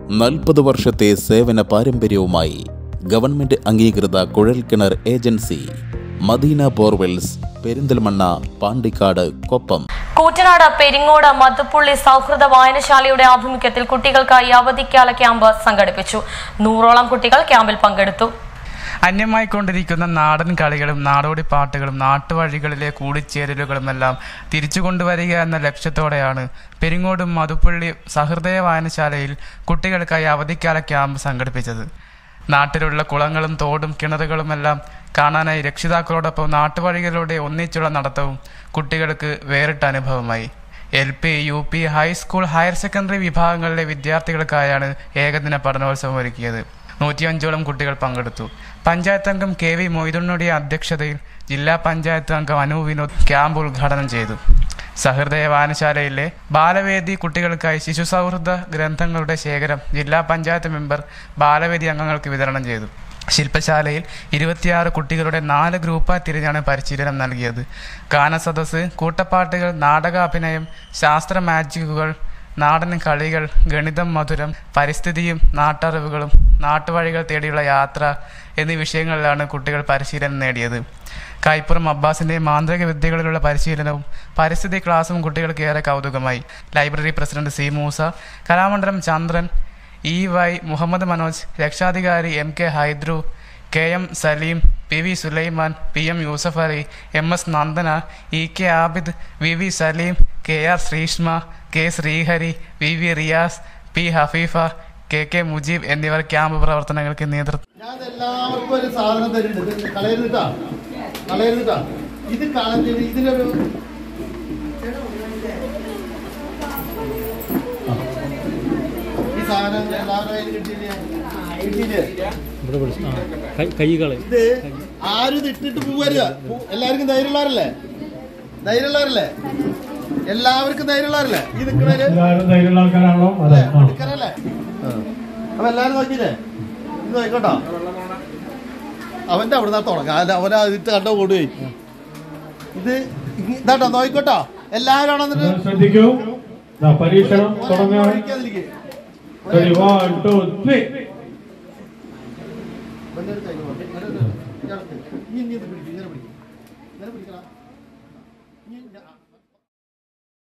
നാൽപ്പത് വർഷത്തെ സേവന പാരമ്പര്യവുമായി ഗവൺമെന്റ് അംഗീകൃത കുഴൽക്കിണർ ഏജൻസി മദീന ബോർവെൽസ് പെരിന്തൽമണ്ണ പാണ്ടിക്കാട് കൊപ്പം കൂറ്റനാട് പെരിങ്ങോട് മധുപ്പുള്ളി സൗഹൃദ വായനശാലയുടെ ആഭിമുഖ്യത്തിൽ കുട്ടികൾക്കായി അവധിക്കാല ക്യാമ്പ് സംഘടിപ്പിച്ചു നൂറോളം കുട്ടികൾ ക്യാമ്പിൽ പങ്കെടുത്തു അന്യമായിക്കൊണ്ടിരിക്കുന്ന നാടൻ കളികളും നാടോടി പാട്ടുകളും നാട്ടുവഴികളിലെ കൂടിച്ചേരലുകളുമെല്ലാം തിരിച്ചു കൊണ്ടുവരിക എന്ന ലക്ഷ്യത്തോടെയാണ് പെരിങ്ങോടും മധുപ്പള്ളി സഹൃദയ വായനശാലയിൽ കുട്ടികൾക്കായി അവധിക്കാല ക്യാമ്പ് സംഘടിപ്പിച്ചത് നാട്ടിലുള്ള കുളങ്ങളും തോടും കിണറുകളുമെല്ലാം കാണാനായി രക്ഷിതാക്കളോടൊപ്പം നാട്ടുവഴികളിലൂടെ ഒന്നിച്ചുള്ള നടത്തവും കുട്ടികൾക്ക് വേറിട്ട അനുഭവമായി L P U P high school higher secondary വിഭാഗങ്ങളിലെ വിദ്യാർത്ഥികൾക്കായാണ് ഏകദിന പഠനോത്സവം ഒരുക്കിയത് നൂറ്റിയഞ്ചോളം കുട്ടികൾ പങ്കെടുത്തു പഞ്ചായത്ത് അംഗം കെ വി മൊയ്തുണ്ണുடைய അധ്യക്ഷതയിൽ ജില്ലാ പഞ്ചായത്ത് അംഗം അനു വിനോദ് ക്യാമ്പ് ഉദ്ഘാടനം ചെയ്തു സഹൃദയ വായനശാലയിലെ ബാലവേദി കുട്ടികൾക്കായി ശിശു സൗഹൃദ ഗ്രന്ഥങ്ങളുടെ ശേഖരം ജില്ലാ പഞ്ചായത്ത് മെമ്പർ ബാലവേദി അംഗങ്ങൾക്ക് വിതരണം ചെയ്തു ശില്പശാലയിൽ ഇരുപത്തിയാറ് കുട്ടികളുടെ നാല് ഗ്രൂപ്പായി തിരിഞ്ഞാണ് പരിശീലനം നൽകിയത് ഗാനസദസ്സ് കൂട്ടപ്പാട്ടുകൾ നാടകാഭിനയം ശാസ്ത്ര മാജിക്കുകൾ നാടൻ കളികൾ ഗണിതം മധുരം പരിസ്ഥിതിയും നാട്ടറിവുകളും നാട്ടുവഴികൾ തേടിയുള്ള യാത്ര എന്നീ വിഷയങ്ങളിലാണ് കുട്ടികൾ പരിശീലനം നേടിയത് കൈപ്പുറം അബ്ബാസിന്റെ മാന്ത്രിക വിദ്യകളിലുള്ള പരിശീലനവും പരിസ്ഥിതി ക്ലാസും കുട്ടികൾക്ക് ഏറെ കൗതുകമായി library president C Moosa Kalamandalam Chandran E Y Muhammad Manoj രക്ഷാധികാരി M K Hydru K M Saleem P V Sulaiman P M Yusuf Ali M S Nandana E K Abid V V Saleem K R Sreeshma K Sreehari V V Riyas P Hafeefa K K Mujeeb എന്നിവർ ക്യാമ്പ് പ്രവർത്തനങ്ങൾക്ക് നേതൃത്വം ഞാൻ എല്ലാവർക്കും ഒരു സാധനം തരുന്നുണ്ട് ഇത് കളയരുതാ കളയരുതാ ഇത് കളഞ്ഞത് ഇതിനൊരു ഈ സാധനം എല്ലാവരുടെ കയ്യിൽ കിട്ടിയില്ലേ കിട്ടിയില്ലേ കൈകള് ഇത് ആരും ഇത് ഇട്ടിട്ട് പോവരുത് പോ- എല്ലാവർക്കും ധൈര്യമുള്ളവരല്ലേ ധൈര്യമുള്ളവരല്ലേ എല്ലാവർക്കും ധൈര്യമുള്ളവരല്ലേ ഈ നിൽക്കുന്നവര് എല്ലാവരും ധൈര്യമുള്ള ആൾക്കാരാണോ അല്ലേ അതെ ആ. എടുക്കാനല്ലേ അപ്പൊ എല്ലാരും നോക്കിയില്ലേ ഇത് നോക്കട്ടോ അവന്റെ അവിടെ തുടങ്ങാം അല്ല അവനെ അതിട്ട് കണ്ട ഓടുകയും ഇത് ഇങ്ങ- ഇതാട്ടോ നോക്കിക്കോട്ടോ എല്ലാവരും അവിടെ വന്നിട്ട് ശ്രദ്ധിക്കൂ ദാ പരീക്ഷണം ഓനെ തുടങ്ങുകയാണ് ഒഴിക്കാതിരിക്ക്. Ready, one, two, three. ഇവന്റെ അടുത്ത് അതിന് പോട്ടെ. ഇവന്റെ അടുത്ത് ഇയാൾക്ക്. ഇനി ഇനി ഇത് പിടിക്ക്, ഇങ്ങനെ പിടിക്ക്. ഇങ്ങനെ പിടിക്കടാ. ഇനി ഞാൻ-